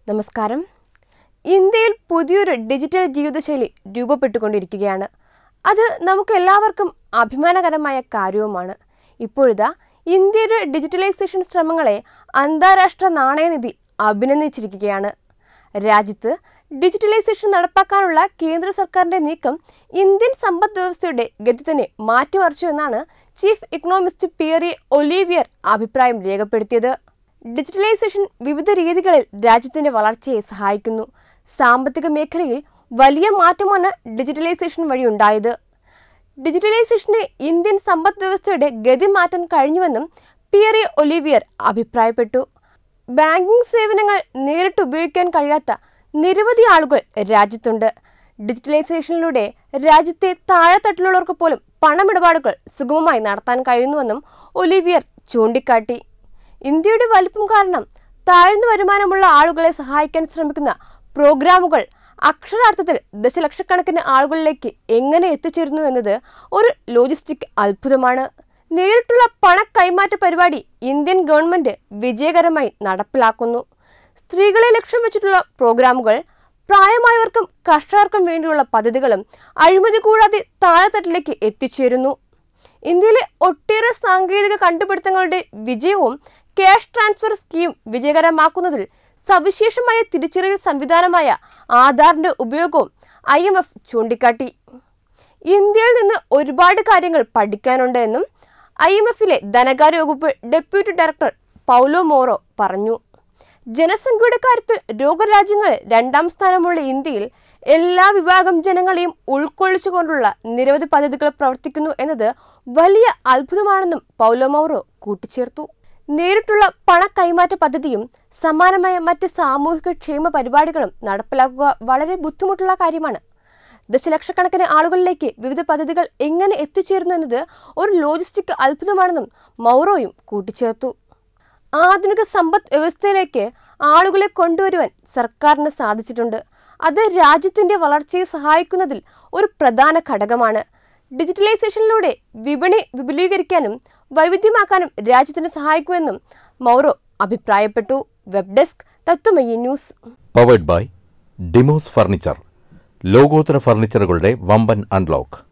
നമസ്കാരം ഇന്ത്യയിൽ പുതിയൊരു ഡിജിറ്റൽ ജീവിതശൈലി രൂപപ്പെട്ടുകൊണ്ടിരിക്കുകയാണ് അത് നമുക്ക് എല്ലാവർക്കും അഭിമാനകരമായ കാര്യവുമാണ് ഇപ്പോഴിതാ ഇന്ത്യയുടെ ഡിജിറ്റലൈസേഷൻ ശ്രമങ്ങളെ അന്താരാഷ്ട്ര നാണയനിധി അഭിനന്ദിച്ചിരിക്കുകയാണ് രാജ്യത്ത് ഡിജിറ്റലൈസേഷൻ നടപ്പാക്കാനുള്ള കേന്ദ്ര സർക്കാരിന്റെ നീക്കം ഇന്ത്യൻ സമ്പദ് വ്യവസ്ഥയുടെ ഗതി തന്നെ മാറ്റിമറിച്ചു എന്നാണ് ചീഫ് ഇക്കണോമിസ്റ്റ് പിയറി ഒലീവിയർ അഭിപ്രായം രേഖപ്പെടുത്തിയത് ഡിജിറ്റലൈസേഷൻ വിവിധ രീതികളിൽ രാജ്യത്തിന്റെ വളർച്ചയെ സഹായിക്കുന്നു സാമ്പത്തിക മേഖലയിൽ വലിയ മാറ്റമാണ് ഡിജിറ്റലൈസേഷൻ വഴി ഉണ്ടായത് ഡിജിറ്റലൈസേഷന് ഇന്ത്യൻ സമ്പദ് വ്യവസ്ഥയുടെ ഗതി മാറ്റാൻ കഴിഞ്ഞുവെന്നും പിയറി ഒലിവിയർ അഭിപ്രായപ്പെട്ടു ബാങ്കിംഗ് സേവനങ്ങൾ നേരിട്ട് ഉപയോഗിക്കാൻ കഴിയാത്ത നിരവധി ആളുകൾ രാജ്യത്തുണ്ട് ഡിജിറ്റലൈസേഷനിലൂടെ രാജ്യത്തെ താഴെത്തട്ടിലുള്ളവർക്ക് പോലും പണമിടപാടുകൾ സുഗമമായി നടത്താൻ കഴിയുന്നുവെന്നും ഒലിവിയർ ചൂണ്ടിക്കാട്ടി ഇന്ത്യയുടെ വലിപ്പം കാരണം താഴ്ന്ന വരുമാനമുള്ള ആളുകളെ സഹായിക്കാൻ ശ്രമിക്കുന്ന പ്രോഗ്രാമുകൾ അക്ഷരാർത്ഥത്തിൽ ദശലക്ഷക്കണക്കിന് ആളുകളിലേക്ക് എങ്ങനെ എത്തിച്ചേരുന്നു എന്നത് ഒരു ലോജിസ്റ്റിക് അത്ഭുതമാണ് നേരിട്ടുള്ള പണ കൈമാറ്റ പരിപാടി ഇന്ത്യൻ ഗവൺമെന്റ് വിജയകരമായി നടപ്പിലാക്കുന്നു സ്ത്രീകളെ ലക്ഷ്യം വെച്ചിട്ടുള്ള പ്രോഗ്രാമുകൾ പ്രായമായവർക്കും കർഷകർക്കും വേണ്ടിയുള്ള പദ്ധതികളും അഴിമതി കൂടാതെ താഴെത്തട്ടിലേക്ക് എത്തിച്ചേരുന്നു ഇന്ത്യയിലെ ഒട്ടേറെ സാങ്കേതിക കണ്ടുപിടുത്തങ്ങളുടെ വിജയവും ക്യാഷ് ട്രാൻസ്ഫർ സ്കീം വിജയകരമാക്കുന്നതിൽ സവിശേഷമായ തിരിച്ചറിയൽ സംവിധാനമായ ആധാറിന്റെ ഉപയോഗവും ഐ എം എഫ് ചൂണ്ടിക്കാട്ടി ഇന്ത്യയിൽ നിന്ന് ഒരുപാട് കാര്യങ്ങൾ പഠിക്കാനുണ്ട് എന്നും ഐ എം എഫിലെ ധനകാര്യ വകുപ്പ് ഡെപ്യൂട്ടി ഡയറക്ടർ പൗലോ മോറോ പറഞ്ഞു ജനസംഖ്യയുടെ കാര്യത്തിൽ രോഗരാജ്യങ്ങളിൽ രണ്ടാം സ്ഥാനമുള്ള ഇന്ത്യയിൽ എല്ലാ വിഭാഗം ജനങ്ങളെയും ഉൾക്കൊള്ളിച്ചുകൊണ്ടുള്ള നിരവധി പദ്ധതികൾ പ്രവർത്തിക്കുന്നു എന്നത് വലിയ അത്ഭുതമാണെന്നും പൗലോ മൗറോ കൂട്ടിച്ചേർത്തു നേരിട്ടുള്ള പണ കൈമാറ്റ പദ്ധതിയും സമാനമായ മറ്റ് സാമൂഹിക ക്ഷേമ പരിപാടികളും നടപ്പിലാക്കുക വളരെ ബുദ്ധിമുട്ടുള്ള കാര്യമാണ് ദശലക്ഷക്കണക്കിന് ആളുകളിലേക്ക് വിവിധ പദ്ധതികൾ എങ്ങനെ എത്തിച്ചേരുന്നു എന്നത് ഒരു ലോജിസ്റ്റിക് അത്ഭുതമാണെന്നും മൗറോയും കൂട്ടിച്ചേർത്തു ആധുനിക സമ്പദ് വ്യവസ്ഥയിലേക്ക് ആളുകളെ കൊണ്ടുവരുവാൻ സർക്കാരിന് സാധിച്ചിട്ടുണ്ട് അത് രാജ്യത്തിന്റെ വളർച്ചയെ സഹായിക്കുന്നതിൽ ഒരു പ്രധാന ഘടകമാണ് ഡിജിറ്റലൈസേഷനിലൂടെ വിപണി വിപുലീകരിക്കാനും വൈവിധ്യമാക്കാനും രാജ്യത്തിന് സഹായിക്കുമെന്നും മൗറോ അഭിപ്രായപ്പെട്ടു web desk Tatwamayi news powered by Dimos furniture ലോകോത്തര ഫർണിച്ചറുകളുടെ വമ്പൻ അൺലോക്ക്